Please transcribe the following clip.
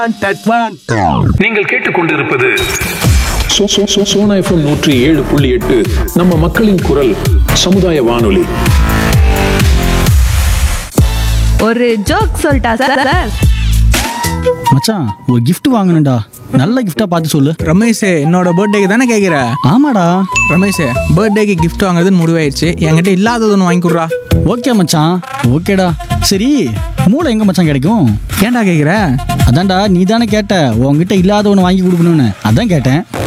நீங்கள் கேட்டுக்கொண்டிருப்பது சோ- சோ- சோ- சோனா எஃப்எம் நூற்றி ஏழு புள்ளி எட்டு நம்ம மக்களின் குரல் சமுதாய வானொலி ஒரு ஜோக் சொல்லிட்டா சார் சார் மச்சான் ஒரு gift வாங்கணும்டா நல்ல gift-ஆ பார்த்து சொல்லு ரமேஷ் என்னோட பர்த்டேக்கு தானே கேட்குற ஆமாடா ரமேஷ் பர்த்டேக்கு gift வாங்குறதுன்னு முடிவாயிடுச்சு என்கிட்ட இல்லாதது ஒன்று வாங்கி கொடுறா ஓகே மச்சான் ஓகேடா சரி மூளை எங்க மச்சான் கிடைக்கும் ஏன்டா கேட்குற அதான்டா நீ தானே கேட்ட உன்கிட்ட இல்லாத ஒன்று வாங்கி கொடுக்கணும்னு அதான் கேட்டேன்